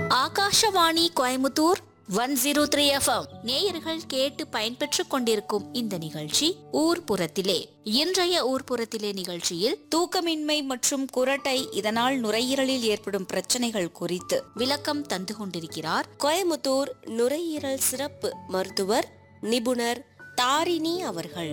Akashvani Coimbatore one zero three FM நேயர்கள் கேட்டு பயன்பெற்றுக் கொண்டிருக்கும் இந்த நிகழ்ச்சி ஊர்ப்புறத்திலே இன்றைய ஊர்ப்புறத்திலே நிகழ்ச்சியில் தூக்கமின்மை மற்றும் குரட்டை இதனால் நுரையீரலில் ஏற்படும் பிரச்சனைகள் குறித்து விளக்கம் தந்து கொண்டிருக்கிறார் கோயமுத்தூர் நுரையீரல் சிறப்பு மருத்துவர் நிபுணர் தாரிணி அவர்கள்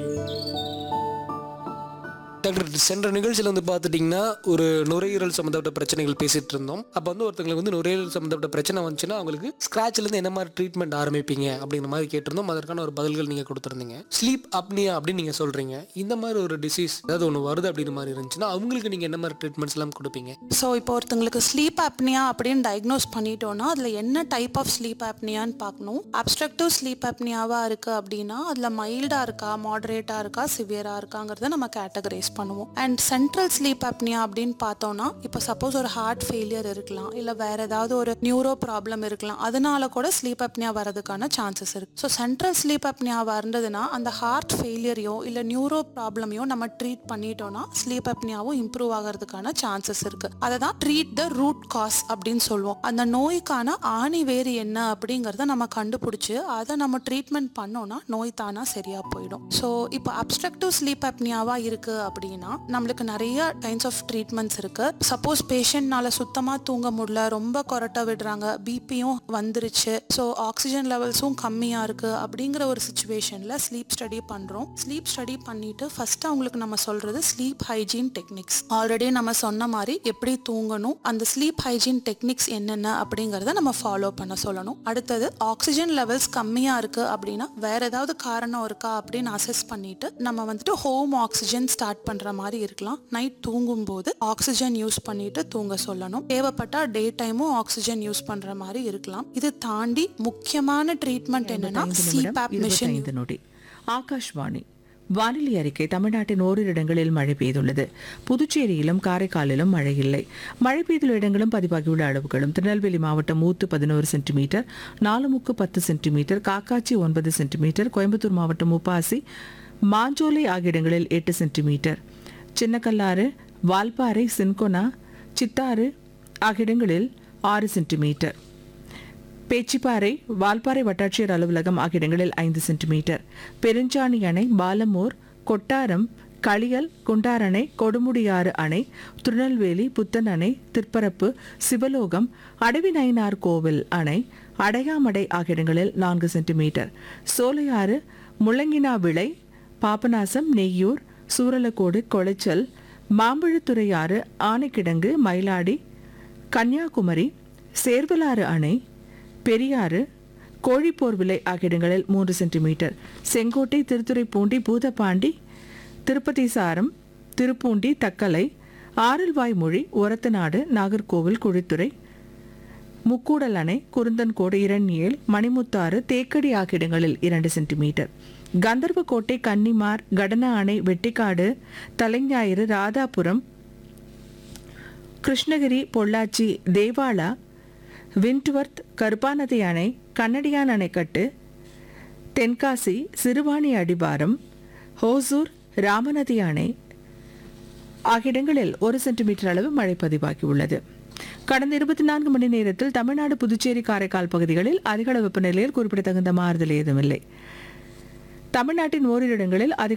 டாக்டர் சென்ற நிகழ்ச்சியில் வந்து பார்த்துட்டிங்கன்னா ஒரு நுரையீரல் சம்மந்தப்பட்ட பிரச்சனைகள் பேசிட்டு இருந்தோம் அப்போ வந்து ஒருத்தங்களுக்கு வந்து நுரையீரல் சம்மந்தப்பட்ட பிரச்சனை வந்துச்சுன்னா அவங்களுக்கு ஸ்க்ராட்ச்லேருந்து என்ன மாதிரி ட்ரீட்மெண்ட் ஆரம்பிப்பீங்க அப்படிங்கிற மாதிரி கேட்டிருந்தோம் அதற்கான ஒரு பதில்கள் நீங்கள் கொடுத்துருந்தீங்க ஸ்லீப் அப்னியா அப்படின்னு நீங்கள் சொல்கிறீங்க இந்த மாதிரி ஒரு டிசீஸ் ஏதாவது ஒன்று வருது அப்படின்ற மாதிரி இருந்துச்சுன்னா அவங்களுக்கு நீங்கள் என்ன மாதிரி ட்ரீட்மெண்ட்ஸ் எல்லாம் கொடுப்பீங்க ஸோ இப்போ ஒருத்தங்களுக்கு ஸ்லீப் apnea அப்படின்னு டயக்னோஸ் பண்ணிட்டோம்னா அதில் என்ன டைப் ஆஃப் ஸ்லீப் apneaன்னு பார்க்கணும் அப்ஸ்ட்ரக்டிவ் ஸ்லீப் apneaவா இருக்குது அப்படின்னா அதில் மைல்டாக இருக்கா மாடரேட்டாக இருக்கா சிவியராக இருக்காங்கிறத நம்ம கேட்டகரைஸ் பண்ணுவோம் அண்ட் சென்ட்ரல் ஸ்லீப் apnea அப்படின்னு பார்த்தோம்னா இப்போ சப்போஸ் ஒரு ஹார்ட் ஃபெயிலியர் இருக்கலாம் இல்லை வேற ஏதாவது ஒரு நியூரோ ப்ராப்ளம் இருக்கலாம் அதனால கூட ஸ்லீப் apnea வரதுக்கான சான்சஸ் இருக்கு ஸோ சென்ட்ரல் ஸ்லீப் apnea இருந்ததுன்னா அந்த ஹார்ட் ஃபெயிலியரையோ இல்லை நியூரோ ப்ராப்ளமையோ நம்ம ட்ரீட் பண்ணிட்டோம்னா ஸ்லீப் apneaவும் இம்ப்ரூவ் ஆகிறதுக்கான சான்சஸ் இருக்கு அதை தான் ட்ரீட் த ரூட் காஸ் அப்படின்னு சொல்லுவோம் அந்த நோய்க்கான ஆணி வேறு என்ன அப்படிங்கிறத நம்ம கண்டுபிடிச்சு அதை நம்ம ட்ரீட்மெண்ட் பண்ணோம்னா நோய் தானா சரியா போயிடும் ஸோ இப்போ அப்ஸ்ட்ரக்டிவ் ஸ்லீப் apneaவா இருக்கு அப்படின்னா நம்மளுக்கு நிறைய கைண்ட்ஸ் ஆஃப் ட்ரீட்மெண்ட்ஸ் இருக்கு சப்போஸ் பேஷண்ட்னால சுத்தமா தூங்க முடியல ரொம்ப கொரட்டை விடுறாங்க பிபியும் வந்துருச்சு ஸோ ஆக்சிஜன் லெவல்ஸும் கம்மியா இருக்கு அப்படிங்கிற ஒரு சுச்சுவேஷன்ல ஸ்லீப் ஸ்டடி பண்றோம் ஸ்லீப் ஸ்டடி பண்ணிட்டு ஃபர்ஸ்ட் அவங்களுக்கு நம்ம சொல்றது ஸ்லீப் ஹைஜீன் டெக்னிக்ஸ் ஆல்ரெடி நம்ம சொன்ன மாதிரி எப்படி தூங்கணும் அந்த ஸ்லீப் ஹைஜீன் டெக்னிக்ஸ் என்னென்ன அப்படிங்கறத நம்ம ஃபாலோ பண்ண சொல்லணும் அடுத்தது ஆக்சிஜன் லெவல்ஸ் கம்மியா இருக்கு அப்படின்னா வேற ஏதாவது காரணம் இருக்கா அப்படின்னு அசஸ் பண்ணிட்டு நம்ம வந்துட்டு ஹோம் ஆக்சிஜன் ஸ்டார்ட் பண்ற மாதிரி இருக்கலாம் நைட் தூங்கும் போது ஆக்சிஜன் யூஸ் பண்ணிட்டு தூங்க சொல்லணும் தேவைப்பட்டா டே டைமும் ஆக்சிஜன் யூஸ் பண்ற மாதிரி இருக்கலாம் இது தாண்டி முக்கியமான ட்ரீட்மெண்ட் என்னன்னா ஐந்து நிமிடம் சிபேப் மிஷின் இருபத்தைந்து நொடி ஆகாஷ்வாணி வானிலை அறிக்கை தமிழ்நாட்டின் ஓரிரு இடங்களில் மழை பெய்துள்ளது புதுச்சேரியிலும் காரைக்காலிலும் மழை இல்லை மழை பெய்துள்ள இடங்களும் பதிவாகியுள்ள அளவுகளும் திருநெல்வேலி மாவட்டம் ஊத்து பதினோரு சென்டிமீட்டர் நாலுமுக்கு பத்து சென்டிமீட்டர் காக்காச்சி ஒன்பது சென்டிமீட்டர் கோயம்புத்தூர் மாவட்டம் உப்பாசி மாஞ்சோலை ஆகிய இடங்களில் எட்டு சென்டிமீட்டர் சின்னக்கல்லாறு வால்பாறை சின்கொனா சித்தாறு ஆகிய இடங்களில் ஆறு சென்டிமீட்டர் பேச்சிப்பாறை வால்பாறை வட்டாட்சியர் அலுவலகம் ஆகிய இடங்களில் ஐந்து சென்டிமீட்டர் பெருஞ்சாணி அணை பாலமூர் கொட்டாரம் களியல் குண்டார் அணை கொடுமுடியாறு அணை திருநெல்வேலி புத்தன் அணை திற்பரப்பு சிவலோகம் அடவிநயினார் கோவில் அணை அடையாமடை ஆகிய இடங்களில் நான்கு சென்டிமீட்டர் சோலையாறு முள்ளங்கினா விளை பாபநாசம் நெய்யூர் சூரலக்கோடு கொளைச்சல் மாம்பழத்துறையாறு ஆனைக்கிடங்கு மயிலாடி கன்னியாகுமரி சேர்வலாறு அணை பெரியாறு கோழிப்போர்விலை ஆகிய இடங்களில் மூன்று சென்டிமீட்டர் செங்கோட்டை திருத்துறைப்பூண்டி பூதப்பாண்டி திருப்பதி சாரம் திருப்பூண்டி தக்கலை ஆரல்வாய்மொழி ஒரத்தநாடு நாகர்கோவில் குழித்துறை முக்கூடல் அணை குருந்தன்கோடு இரண்யேல் மணிமுத்தாறு தேக்கடி ஆகிய இடங்களில் இரண்டு சென்டிமீட்டர் கந்தர்வக்கோட்டை கன்னிமார் கடன அணை வெட்டிக்காடு தலைஞாயிறு ராதாபுரம் கிருஷ்ணகிரி பொள்ளாச்சி தேவாலா விண்ட்வர்த் கருப்பாநதி அணை கண்ணடியான் அணைக்கட்டு தென்காசி சிறுவாணி அடிவாரம் ஹோசூர் ராமநதி அணை ஆகிய இடங்களில் ஒரு சென்டிமீட்டர் அளவு மழை பதிவாகியுள்ளது கடந்த இருபத்தி நான்கு மணி நேரத்தில் தமிழ்நாடு புதுச்சேரி காரைக்கால் பகுதிகளில் அதிக அளவு வெப்பநிலையில் குறிப்பிடத்தகுந்த மாறுதல் ஏதுமில்லை தமிழ்நாட்டின் ஓரிரு இடங்களில் அதிக